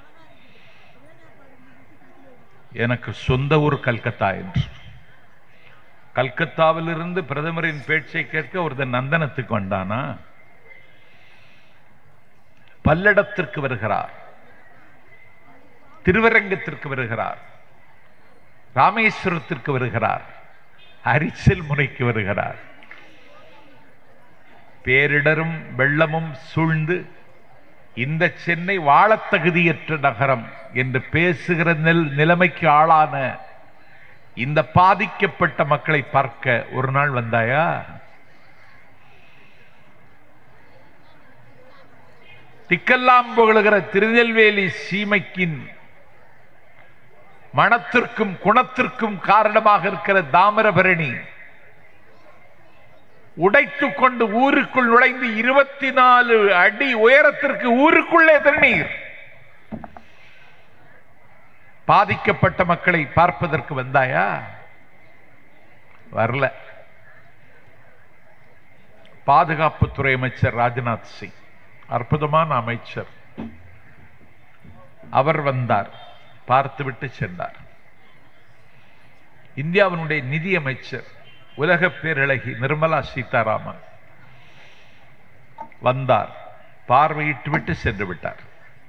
எனக்கு சொந்த ஊர் கல்கத்தா என்று கல்கத்தாவிலிருந்து பிரதமரின் பேச்சை கேட்க ஒருத்தன் நந்தனத்துக்கு வந்தானா பல்லடத்திற்கு வருகிறார் திருவரங்கத்திற்கு வருகிறார் ராமேஸ்வரத்திற்கு வருகிறார் அரிச்சல் முனைக்கு வருகிறார் பேரிடரும் வெள்ளமும் சூழ்ந்து இந்த சென்னை வாழத் தகுதியற்ற நகரம் என்று பேசுகிற நெல் நிலைமைக்கு ஆளான இந்த பாதிக்கப்பட்ட மக்களை பார்க்க ஒரு நாள் வந்தாயா திக்கெல்லாம் புகழுகிற திருநெல்வேலி சீமைக்கின் மனத்திற்கும் குணத்திற்கும் காரணமாக இருக்கிற தாமிரபரணி உடைத்துக் கொண்டு ஊருக்குள் நுழைந்து இருபத்தி நாலு அடி உயரத்திற்கு ஊருக்குள்ளே தண்ணீர் பாதிக்கப்பட்ட மக்களை பார்ப்பதற்கு வந்தாயா வரல பாதுகாப்புத்துறை அமைச்சர் ராஜ்நாத் சிங் அற்புதமான அமைச்சர் அவர் வந்தார் பார்த்துவிட்டு சென்றார் இந்தியாவினுடைய நிதி அமைச்சர் உலக பேரழகி நிர்மலா சீதாராமன் வந்தார் பார்வையிட்டு விட்டு சென்று விட்டார்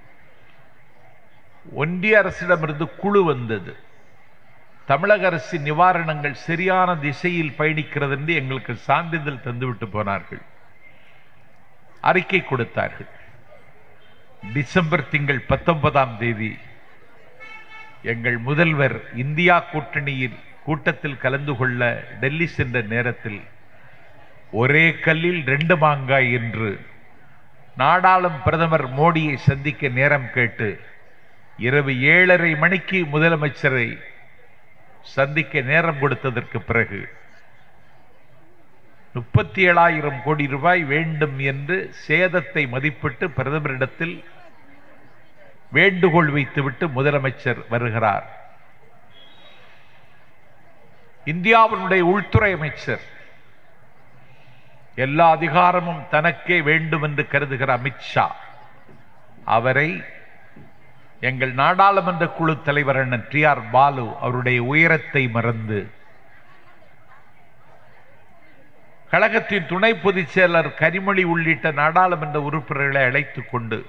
ஒன்றிய அரசிடமிருந்து குழு வந்தது தமிழக அரசின் நிவாரணங்கள் சரியான திசையில் பயணிக்கிறது என்று எங்களுக்கு சான்றிதழ் தந்துவிட்டு போனார்கள் அறிக்கை கொடுத்தார்கள் டிசம்பர் திங்கள் பத்தொன்பதாம் தேதி எங்கள் முதல்வர் இந்தியா கூட்டணியில் கூட்டத்தில் கலந்து கொள்ள டெல்லி சென்ற நேரத்தில் ஒரே கல்லில் ரெண்டு மாங்காய் என்று நாடாளும் பிரதமர் மோடியை சந்திக்க நேரம் கேட்டு இரவு ஏழரை மணிக்கு முதலமைச்சரை சந்திக்க நேரம் கொடுத்ததற்கு பிறகு முப்பத்தி ஏழாயிரம் கோடி ரூபாய் வேண்டும் என்று சேதத்தை மதிப்பிட்டு பிரதமரிடத்தில் வேண்டுகோள் வைத்துவிட்டு முதலமைச்சர் வருகிறார் இந்தியாவினுடைய உள்துறை அமைச்சர் எல்லா அதிகாரமும் தனக்கே வேண்டும் என்று கருதுகிற அமித்ஷா அவரை எங்கள் நாடாளுமன்ற குழு தலைவர் அண்ணன் டி ஆர் பாலு அவருடைய உயரத்தை மறந்து கழகத்தின் துணை பொதுச் செயலர் கனிமொழி உள்ளிட்ட நாடாளுமன்ற உறுப்பினர்களை அழைத்துக் கொண்டு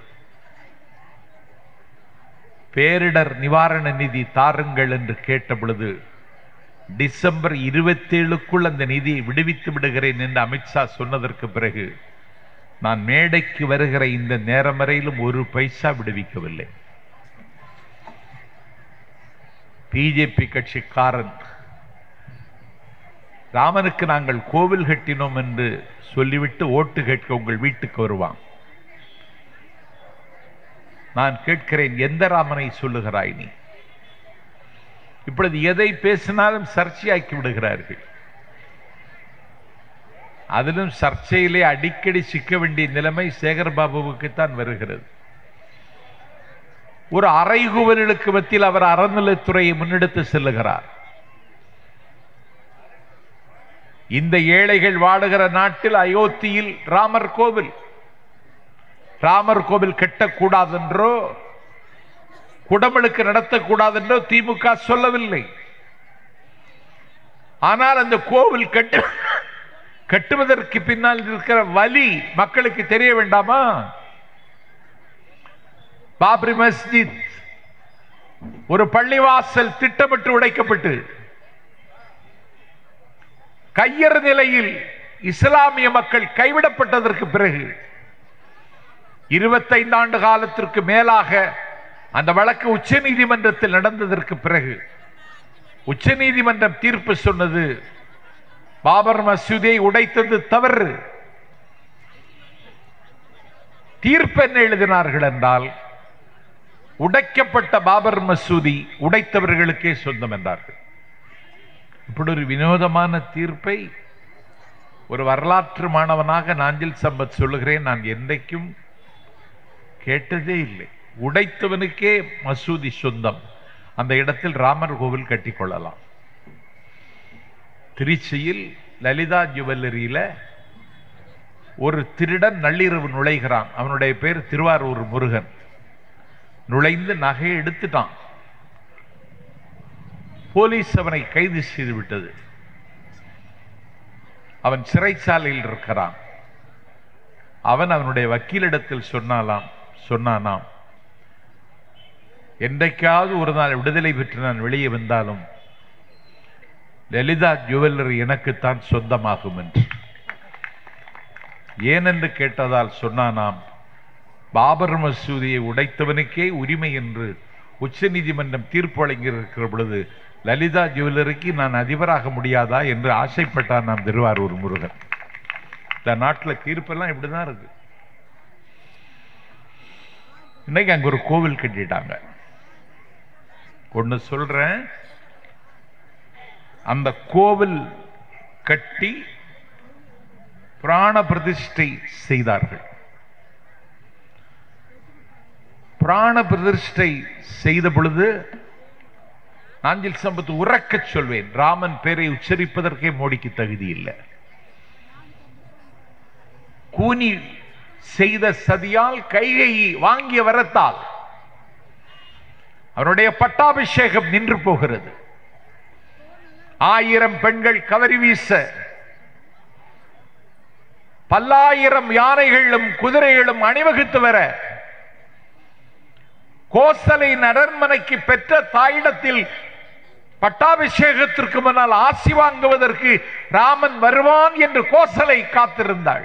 பேரிடர் நிவாரண நிதி தாருங்கள் என்று கேட்ட பொழுது டிசம்பர் இருபத்தேழுக்குள் அந்த நிதியை விடுவித்து விடுகிறேன் என்று அமித்ஷா சொன்னதற்கு பிறகு நான் மேடைக்கு வருகிற இந்த நேரம் வரையிலும் ஒரு பைசா விடுவிக்கவில்லை பிஜேபி கட்சிக்காரன் ராமனுக்கு நாங்கள் கோவில் கட்டினோம் என்று சொல்லிவிட்டு ஓட்டு கேட்க உங்கள் வீட்டுக்கு வருவான் நான் கேட்கிறேன் எந்த ராமனை சொல்லுகிறாய் நீ இப்பொழுது எதை பேசினாலும் சர்ச்சையாக்கி விடுகிறார்கள் அதிலும் சர்ச்சையிலே அடிக்கடி சிக்க வேண்டிய நிலைமை சேகர் பாபுவுக்கு தான் வருகிறது ஒரு அறைகுவலுக்கு மத்தியில் அவர் அறநிலைத்துறையை முன்னெடுத்து செல்லுகிறார் இந்த ஏழைகள் வாடுகிற நாட்டில் அயோத்தியில் ராமர் கோவில் ராமர் கோவில் கட்டக்கூடாதென்றோ குடமுழுக்கு நடத்தக்கூடாதென்றோ திமுக சொல்லவில்லை ஆனால் அந்த கோவில் கட்டு கட்டுவதற்கு பின்னால் இருக்கிற வலி மக்களுக்கு தெரிய வேண்டாமா பாப்ரி மஸ்ஜித் ஒரு பள்ளிவாசல் திட்டமிட்டு உடைக்கப்பட்டு கையறு நிலையில் இஸ்லாமிய மக்கள் கைவிடப்பட்டதற்கு பிறகு இருபத்தைந்து ஆண்டு காலத்திற்கு மேலாக அந்த வழக்கு உச்ச நீதிமன்றத்தில் நடந்ததற்கு பிறகு உச்ச நீதிமன்றம் தீர்ப்பு சொன்னது பாபர் மசூதியை உடைத்தது தவறு தீர்ப்பு என்ன எழுதினார்கள் என்றால் உடைக்கப்பட்ட பாபர் மசூதி உடைத்தவர்களுக்கே சொந்தம் என்றார்கள் இப்படி ஒரு வினோதமான தீர்ப்பை ஒரு வரலாற்று மாணவனாக நாஞ்சில் சம்பத் சொல்லுகிறேன் நான் என்றைக்கும் கேட்டதே இல்லை உடைத்தவனுக்கே மசூதி சொந்தம் அந்த இடத்தில் ராமர் கோவில் கட்டிக்கொள்ளலாம் திருச்சியில் லலிதா ஜுவல்லரியில ஒரு திருடன் நள்ளிரவு நுழைகிறான் அவனுடைய பேர் திருவாரூர் முருகன் நுழைந்து நகையை எடுத்துட்டான் போலீஸ் அவனை கைது செய்து விட்டது அவன் சிறைச்சாலையில் இருக்கிறான் அவன் அவனுடைய வக்கீலிடத்தில் சொன்னாலாம் சொன்னானாம் என்றைக்காவது ஒரு நாள் விடுதலை பெற்று நான் வெளியே வந்தாலும் லலிதா ஜுவல்லரி எனக்குத்தான் சொந்தமாகும் என்று ஏனென்று கேட்டதால் சொன்னானாம் பாபர் மசூதியை உடைத்தவனுக்கே உரிமை என்று உச்ச நீதிமன்றம் தீர்ப்பு வழங்கியிருக்கிற பொழுது லலிதா ஜுவல்லரிக்கு நான் அதிபராக முடியாதா என்று ஆசைப்பட்டான் நாம் திருவாரூர் முருகன் இந்த நாட்டில் தீர்ப்பெல்லாம் இப்படிதான் இருக்கு இன்னைக்கு அங்க ஒரு கோவில் கட்டிட்டாங்க ஒன்னு சொல்றேன் அந்த கோவில் கட்டி பிராண பிரதிஷ்டை செய்தார்கள் பிராண பிரதிஷ்டை செய்த பொழுது நாஞ்சில் சம்பத்து உறக்கச் சொல்வேன் ராமன் பேரை உச்சரிப்பதற்கே மோடிக்கு தகுதி இல்லை கூனி செய்த சதியால் கைகை வாங்கிய வரத்தால் அவருடைய பட்டாபிஷேகம் நின்று போகிறது ஆயிரம் பெண்கள் கவரி வீச பல்லாயிரம் யானைகளும் குதிரைகளும் அணிவகுத்து வர கோசலை நடன்மனைக்கு பெற்ற தாயிடத்தில் பட்டாபிஷேகத்திற்கு முன்னால் ஆசி வாங்குவதற்கு ராமன் வருவான் என்று கோசலை காத்திருந்தாள்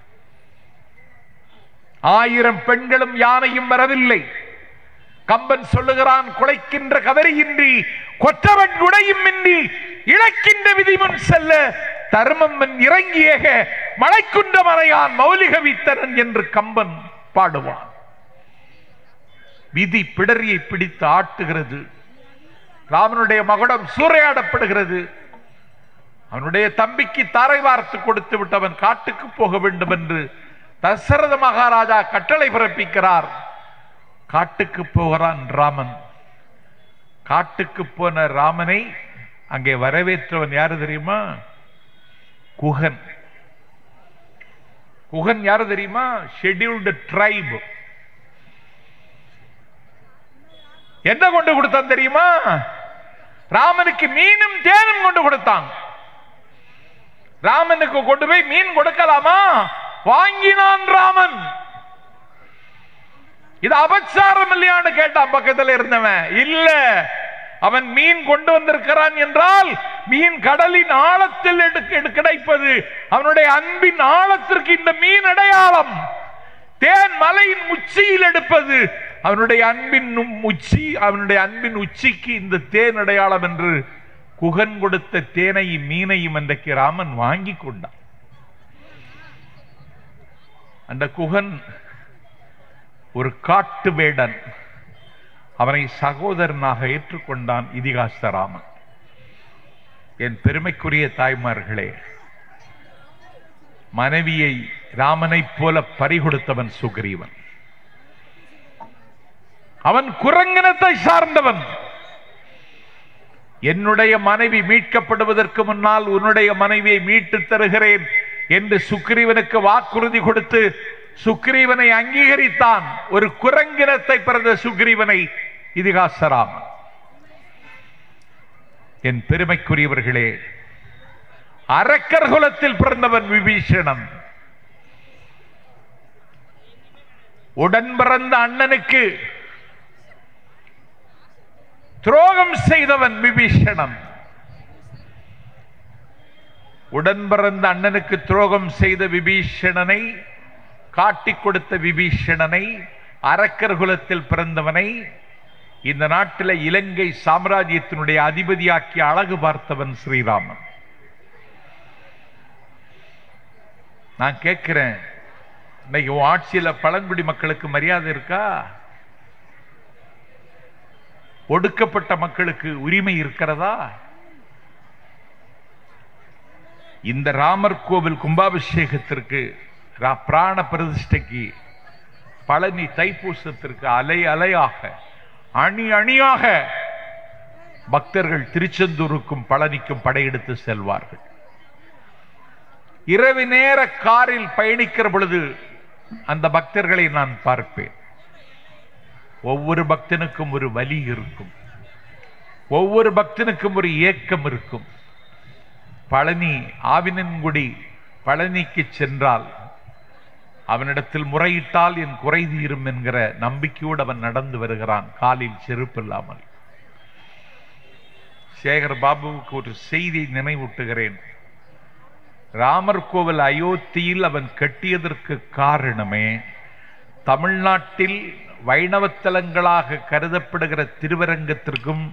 ஆயிரம் பெண்களும் யானையும் வரவில்லை கம்பன் சொல்லுகிறான் குலைக்கின்ற கவரியின்றி கொற்றவன் உடையும் இன்றி இழக்கின்ற விதிமுன் செல்ல தர்மம் இறங்கியக மலைக்குன்ற மறையான் மௌலிக வித்தரன் என்று கம்பன் பாடுவான் விதி பிடரியை பிடித்து ஆட்டுகிறது ராமனுடைய மகுடம் சூறையாடப்படுகிறது அவனுடைய தம்பிக்கு தாரை வார்த்து கொடுத்து விட்டு அவன் காட்டுக்கு போக வேண்டும் என்று தசரத மகாராஜா கட்டளை பிறப்பிக்கிறார் காட்டுக்கு போகிறான் ராமன் காட்டுக்கு போன ராமனை அங்கே வரவேற்றவன் யாரு தெரியுமா குகன் குகன் யாரு தெரியுமா ஷெட்யூல்டு ட்ரைப் என்ன கொண்டு கொடுத்தான் தெரியுமா ராமனுக்கு மீனும் தேனும் கொண்டு கொடுத்தான் ராமனுக்கு கொண்டு போய் மீன் கொடுக்கலாமா வாங்கினான் ராமன் இது அபச்சாரம் இல்லையான்னு கேட்டான் பக்கத்தில் இருந்தவன் இல்ல அவன் மீன் கொண்டு வந்திருக்கிறான் என்றால் மீன் கடலின் ஆழத்தில் எடுக்க கிடைப்பது அவனுடைய அன்பின் ஆழத்திற்கு இந்த மீன் அடையாளம் தேன் மலையின் உச்சியில் எடுப்பது அவனுடைய அன்பின் நும் உச்சி அவனுடைய அன்பின் உச்சிக்கு இந்த தேன் அடையாளம் என்று குகன் கொடுத்த தேனையும் மீனையும் அன்றைக்கு ராமன் வாங்கி கொண்டான் அந்த குகன் ஒரு காட்டு வேடன் அவனை சகோதரனாக ஏற்றுக்கொண்டான் இதிகாச ராமன் என் பெருமைக்குரிய தாய்மார்களே மனைவியை ராமனைப் போல பறிகொடுத்தவன் சுக்ரீவன் அவன் குரங்கினத்தை சார்ந்தவன் என்னுடைய மனைவி மீட்கப்படுவதற்கு முன்னால் உன்னுடைய மனைவியை மீட்டு தருகிறேன் என்று சுக்ரீவனுக்கு வாக்குறுதி கொடுத்து சுக்ரீவனை அங்கீகரித்தான் ஒரு குரங்கினத்தை பிறந்த சுக்ரீவனை இதிகாசராமன் என் பெருமைக்குரியவர்களே அரக்கர் குலத்தில் பிறந்தவன் விபீஷணன் உடன் பிறந்த அண்ணனுக்கு துரோகம் செய்தவன் விபீஷணன் உடன் பிறந்த அண்ணனுக்கு துரோகம் செய்த விபீஷணனை காட்டிக் கொடுத்த விபீஷணனை அரக்கர் குலத்தில் பிறந்தவனை இந்த நாட்டில் இலங்கை சாம்ராஜ்யத்தினுடைய அதிபதியாக்கி அழகு பார்த்தவன் ஸ்ரீராமன் நான் கேட்கிறேன் இன்னைக்கு உன் ஆட்சியில பழங்குடி மக்களுக்கு மரியாதை இருக்கா ஒடுக்கப்பட்ட மக்களுக்கு உரிமை இருக்கிறதா இந்த ராமர் கோவில் கும்பாபிஷேகத்திற்கு ரா- பிராண பிரதிஷ்டைக்கு பழனி தைப்பூசத்திற்கு அலை அலையாக அணி அணியாக பக்தர்கள் திருச்செந்தூருக்கும் பழனிக்கும் படையெடுத்து செல்வார்கள் இரவு நேர காரில் பயணிக்கிற பொழுது அந்த பக்தர்களை நான் பார்ப்பேன் ஒவ்வொரு பக்தனுக்கும் ஒரு வலி இருக்கும் ஒவ்வொரு பக்தனுக்கும் ஒரு ஏக்கம் இருக்கும் பழனி ஆவினன்குடி பழனிக்கு சென்றால் அவனிடத்தில் முறையிட்டால் என் குறை தீரும் என்கிற நம்பிக்கையோடு அவன் நடந்து வருகிறான் காலில் செருப்பு இல்லாமல் சேகர் பாபுவுக்கு ஒரு செய்தி நினைவூட்டுகிறேன் ராமர் கோவில் அயோத்தியில் அவன் கட்டியதற்கு காரணமே தமிழ்நாட்டில் வைணவத்தலங்களாக கருதப்படுகிற திருவரங்கத்திற்கும்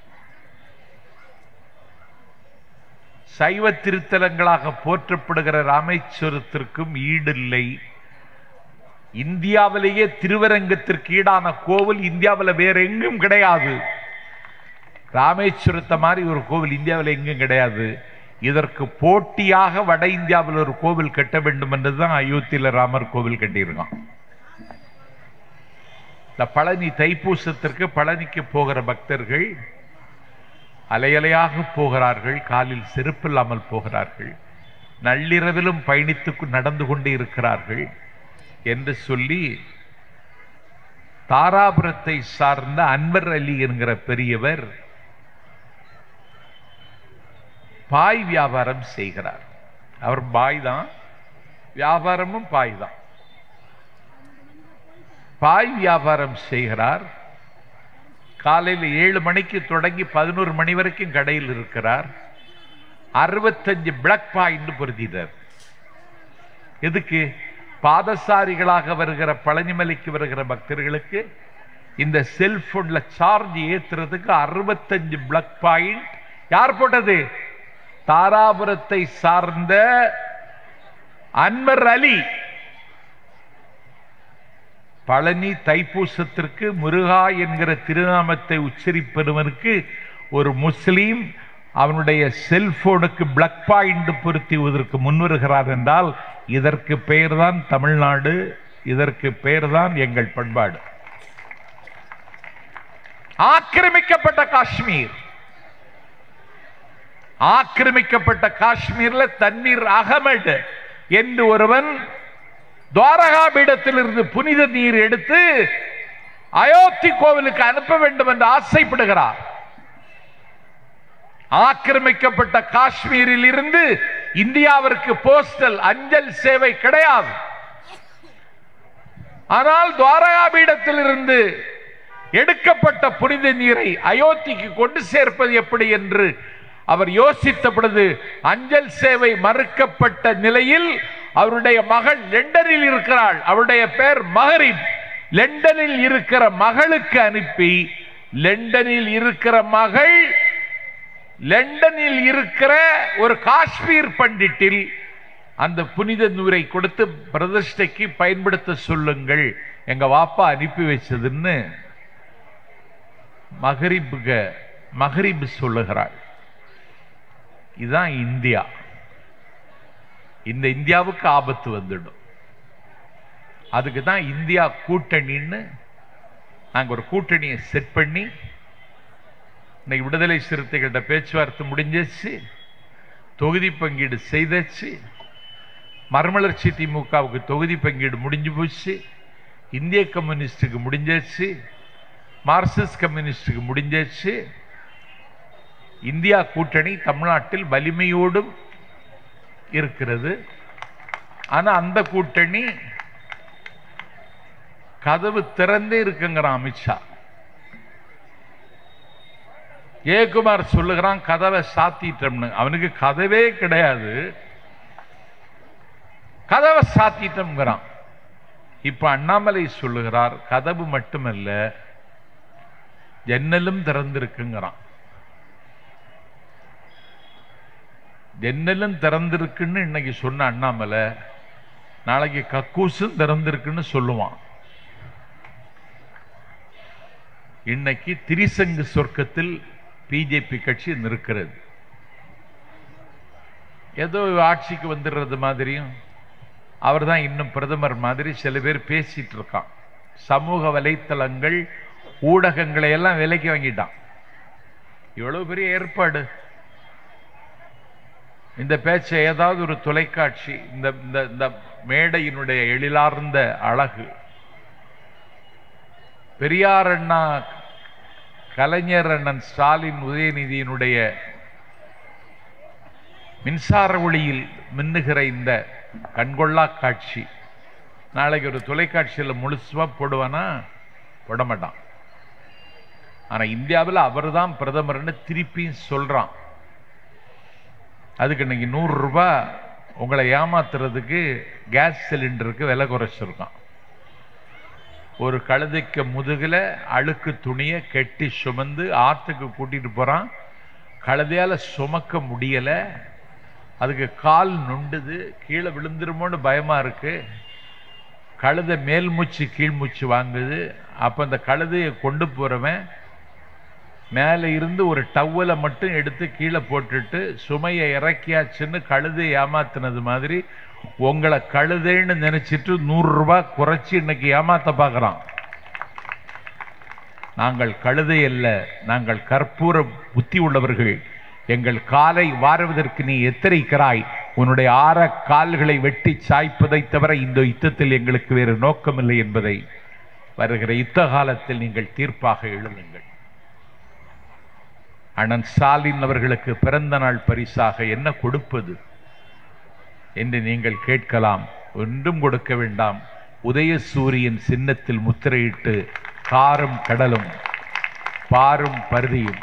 சைவ திருத்தலங்களாக போற்றப்படுகிற ராமேஸ்வரத்திற்கும் ஈடில்லை இந்தியாவிலேயே திருவரங்கத்திற்கு ஈடான கோவில் இந்தியாவில் வேற எங்கும் கிடையாது ராமேஸ்வரத்தை மாதிரி ஒரு கோவில் இந்தியாவில் எங்கும் கிடையாது இதற்கு போட்டியாக வட இந்தியாவில் ஒரு கோவில் கட்ட வேண்டும் என்றுதான் அயோத்தியில ராமர் கோவில் கட்டியிருக்கான் இந்த பழனி தைப்பூசத்திற்கு பழனிக்கு போகிற பக்தர்கள் அலையலையாக போகிறார்கள் காலில் செருப்பில்லாமல் போகிறார்கள் நள்ளிரவிலும் பயணித்து கொ- நடந்து கொண்டு இருக்கிறார்கள் என்று சொல்லி தாராபுரத்தை சார்ந்த அன்வர் அலி என்கிற பெரியவர் பாய் வியாபாரம் செய்கிறார் அவர் பாய் தான் வியாபாரமும் பாய் தான் பாய் வியாபாரம் செய்கிறார் காலையில் ஏழு மணிக்கு தொடங்கி பதினோரு மணி வரைக்கும் கடையில் இருக்கிறார் அறுபத்தஞ்சு பிளக் பாயிண்ட் பொருத்தினார் எதுக்கு பாதசாரிகளாக வருகிற பழனிமலைக்கு வருகிற பக்தர்களுக்கு இந்த செல்போன்ல சார்ஜ் ஏத்துறதுக்கு அறுபத்தஞ்சு பிளக் பாயிண்ட் யார் போட்டது தாராபுரத்தை சார்ந்த அன்வர் அலி பழனி தைப்பூசத்திற்கு முருகா என்கிற திருநாமத்தை உச்சரிப்பவனுக்கு ஒரு முஸ்லீம் அவனுடைய செல்போனுக்கு பிளக் பாயிண்ட் பொருத்துவதற்கு முன்வருகிறார் என்றால் இதற்கு பெயர்தான் தமிழ்நாடு இதற்கு பெயர்தான் எங்கள் பண்பாடு ஆக்கிரமிக்கப்பட்ட காஷ்மீர் ஆக்கிரமிக்கப்பட்ட காஷ்மீர்ல தண்ணீர் அகமது என்று ஒருவன் துவாரகா பீடத்திலிருந்து புனித நீர் எடுத்து அயோத்தி கோவிலுக்கு அனுப்ப வேண்டும் என்று ஆசைப்படுகிறார் ஆக்கிரமிக்கப்பட்ட காஷ்மீரில் இருந்து இந்தியாவிற்கு போஸ்டல் அஞ்சல் சேவை கிடையாது ஆனால் துவாரகா பீடத்திலிருந்து எடுக்கப்பட்ட புனித நீரை அயோத்திக்கு கொண்டு சேர்ப்பது எப்படி என்று அவர் யோசித்த பொழுது அஞ்சல் சேவை மறுக்கப்பட்ட நிலையில் அவருடைய மகள் லண்டனில் இருக்கிறாள் அவருடைய பெயர் மகரின் லண்டனில் இருக்கிற மகளுக்கு அனுப்பி லண்டனில் இருக்கிற மகள் லண்டனில் இருக்கிற ஒரு காஷ்மீர் பண்டிட்டில் அந்த புனித நூரை கொடுத்து பிரதிஷ்டைக்கு பயன்படுத்த சொல்லுங்கள் எங்க வாப்பா அனுப்பி வச்சதுன்னு மகரிபுக மகரிப் சொல்லுகிறாள் இதுதான் இந்தியா இந்த இந்தியாவுக்கு ஆபத்து வந்துடும் அதுக்கு தான் இந்தியா கூட்டணின்னு நாங்க ஒரு கூட்டணியை செட் பண்ணி இன்னைக்கு விடுதலை சிறுத்தைகள்கிட்ட பேச்சுவார்த்தை முடிஞ்சிச்சு தொகுதி பங்கீடு செய்தாச்சு மறுமலர்ச்சி திமுகவுக்கு தொகுதி பங்கீடு முடிஞ்சு போச்சு இந்திய கம்யூனிஸ்டுக்கு முடிஞ்சாச்சு மார்க்சிஸ்ட் கம்யூனிஸ்டுக்கு முடிஞ்சாச்சு இந்தியா கூட்டணி தமிழ்நாட்டில் வலிமையோடும் இருக்கிறது ஆனா அந்த கூட்டணி கதவு திறந்தே இருக்குங்கிறான் அமித்ஷா ஜெயக்குமார் சொல்லுகிறான் கதவை சாத்திட்டோம்னு அவனுக்கு கதவே கிடையாது கதவை சாத்திட்டோம்ங்கிறான் இப்ப அண்ணாமலை சொல்லுகிறார் கதவு மட்டுமல்ல ஜன்னலும் திறந்திருக்குங்கிறான் ஜன்னலும் திறந்திருக்குன்னு இன்னைக்கு சொன்ன அண்ணாமலை நாளைக்கு கக்கூசும் திறந்திருக்குன்னு சொல்லுவான் இன்னைக்கு திரிசங்கு சொர்க்கத்தில் பிஜேபி கட்சி நிற்கிறது ஏதோ ஆட்சிக்கு வந்துடுறது மாதிரியும் அவர் தான் இன்னும் பிரதமர் மாதிரி சில பேர் பேசிட்டு இருக்கான் சமூக வலைத்தளங்கள் ஊடகங்களை எல்லாம் விலைக்கு வாங்கிட்டான் இவ்வளவு பெரிய ஏற்பாடு இந்த பேச்சை ஏதாவது ஒரு தொலைக்காட்சி இந்த இந்த இந்த மேடையினுடைய எழிலார்ந்த அழகு பெரியார் அண்ணா கலைஞர் அண்ணன் ஸ்டாலின் உதயநிதியினுடைய மின்சார ஒளியில் மின்னுகிற இந்த கண்கொள்ளா காட்சி நாளைக்கு ஒரு தொலைக்காட்சியில் முழுசுமா போடுவானா போட மாட்டான் ஆனா இந்தியாவில் அவர் தான் பிரதமர்னு திருப்பியும் சொல்றான் அதுக்கு இன்னைக்கு நூறு ரூபாய் உங்களை ஏமாத்துறதுக்கு கேஸ் சிலிண்டருக்கு விலை குறைச்சிருக்கான் ஒரு கழுதைக்கு முதுகுல அழுக்கு துணியை கெட்டி சுமந்து ஆற்றுக்கு கூட்டிட்டு போறான் கழுதையால சுமக்க முடியல அதுக்கு கால் நொண்டுது கீழே விழுந்துருமோன்னு பயமா இருக்கு கழுதை மேல் மூச்சு கீழ் மூச்சு வாங்குது அப்ப அந்த கழுதையை கொண்டு போறவன் மேலே இருந்து ஒரு டவ்வலை மட்டும் எடுத்து கீழே போட்டுட்டு சுமையை இறக்கியாச்சுன்னு கழுதை ஏமாத்தினது மாதிரி உங்களை கழுதைன்னு நினைச்சிட்டு நூறு ரூபாய் குறைச்சி இன்னைக்கு ஏமாத்த பார்க்கறான் நாங்கள் கழுதை அல்ல நாங்கள் கற்பூர புத்தி உள்ளவர்கள் எங்கள் காலை வாருவதற்கு நீ எத்தரிக்கிறாய் உன்னுடைய ஆற கால்களை வெட்டி சாய்ப்பதை தவிர இந்த யுத்தத்தில் எங்களுக்கு வேறு நோக்கமில்லை என்பதை வருகிற யுத்த காலத்தில் நீங்கள் தீர்ப்பாக எழுதுங்கள் அண்ணன் ஸ்டாலின் அவர்களுக்கு பிறந்த நாள் பரிசாக என்ன கொடுப்பது என்று நீங்கள் கேட்கலாம் ஒன்றும் கொடுக்க வேண்டாம் உதயசூரியன் சின்னத்தில் முத்திரையிட்டு காரும் கடலும் பாரும் பருதியும்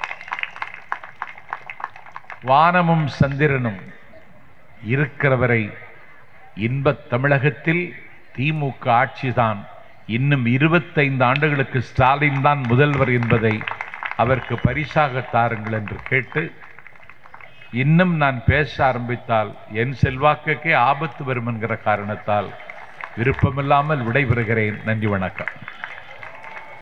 வானமும் சந்திரனும் இருக்கிறவரை இன்பத் தமிழகத்தில் திமுக ஆட்சிதான் இன்னும் இருபத்தைந்து ஆண்டுகளுக்கு ஸ்டாலின் தான் முதல்வர் என்பதை அவருக்கு பரிசாக தாருங்கள் என்று கேட்டு இன்னும் நான் பேச ஆரம்பித்தால் என் செல்வாக்குக்கே ஆபத்து வரும் என்கிற காரணத்தால் விருப்பமில்லாமல் விடைபெறுகிறேன் நன்றி வணக்கம்